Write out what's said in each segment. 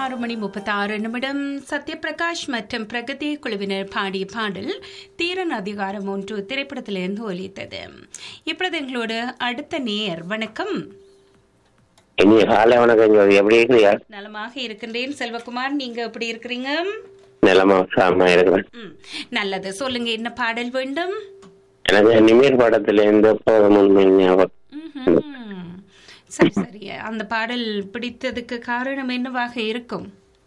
ஆறு மணி முப்பத்தாறு நிமிடம் சத்யபிரகாஷ் மற்றும் பிரகதி குழுவினர் பாடிய பாடல் தீரன் அதிகாரம் ஒன்று திரைப்படத்திலிருந்து ஒலித்தது இப்பொழுது எங்களோட அடுத்த நேர் வணக்கம் இனி காலை வணக்கம் ஜோதி எப்படி இருக்கிறியா நலமாக இருக்கின்றேன் செல்வகுமார் நீங்க எப்படி இருக்கிறீங்க நிலமா சாமா இருக்கிறேன் ம், நல்லது சொல்லுங்க என்ன பாடல் வேண்டும் எனக்கு நிமிர் படத்துல இருந்து எப்போதும் உண்மை ஞாபகம் ம்ஹும். சரி சரி அந்த பாடல் பிடித்ததுக்கு காரணம் என்னவாக இருக்கும்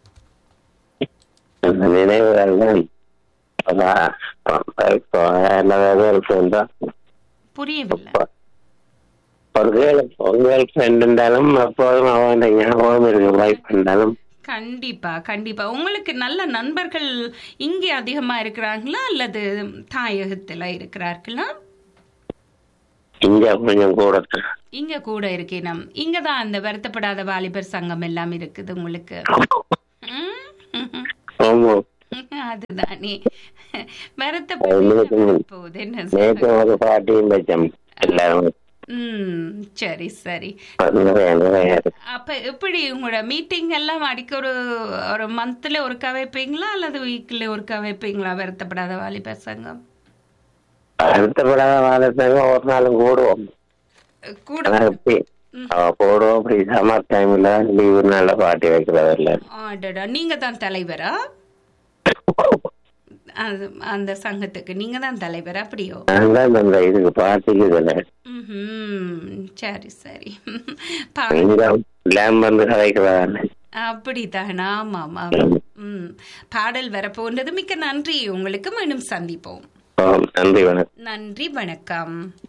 அந்த நினைவுகள் தான் அதான் இப்போ என்னதான் இருக்குன்றா புரியவில்லை ஒரு கேள் ஒரு கேர்ள் ஃப்ரெண்ட் இருந்தாலும் எப்போதும் அவன் ஞாபகம் இருக்கு வைஃப் இருந்தாலும் கண்டிப்பா கண்டிப்பா உங்களுக்கு நல்ல நண்பர்கள் இங்கே அதிகமா இருக்கிறாங்களா அல்லது தாயகத்துல இருக்கிறார்களா இங்க கொஞ்சம் கூட இங்க கூட இருக்கேனம் இங்க தான் அந்த வருத்தப்படாத வாலிபர் சங்கம் எல்லாம் இருக்குது உங்களுக்கு ம்? ஆமா அதுதானே அது வருத்தப்பட்டு நேத்து போகுது என்ன நேற்று சொல்றது? ஒரு பாட்டியும் வச்சோம் எல்லாரும் ம் சரி சரி நிறைய நிறைய இருக்கு. அப்ப எப்படி உங்களோட மீட்டிங் எல்லாம் அடிக்க ஒரு ஒரு மந்த்ல ஒருக்கா வைப்பீங்களா அல்லது வீக்ல ஒருக்கா வைப்பீங்களா வருத்தப்படாத வாலிபர் சங்கம் வருத்தப்படாத வாழத்தாங்க ஒரு நாளும் கூடுவோம் கூட ஆனா எப்படி அவ போடுவோம் அப்படி சம்மர் டைம்ல லீவு நல்ல பாட்டி வைக்கிறது இல்ல ஆடடா நீங்க தான் தலைவரா அது அந்த சங்கத்துக்கு நீங்க தான் தலைவர் அப்படியோ நான் தான் அந்த இதுக்கு பாட்டிக்கு இதுல ம்ஹும். சரி சரி பா- இங்க லேம் வந்து கதைக்கிறதால அப்படித்தான் ஆமா ஆமா ம் பாடல் வரப்போன்றது மிக்க நன்றி உங்களுக்கு மீண்டும் சந்திப்போம் நன்றி வணக்கம் நன்றி வணக்கம்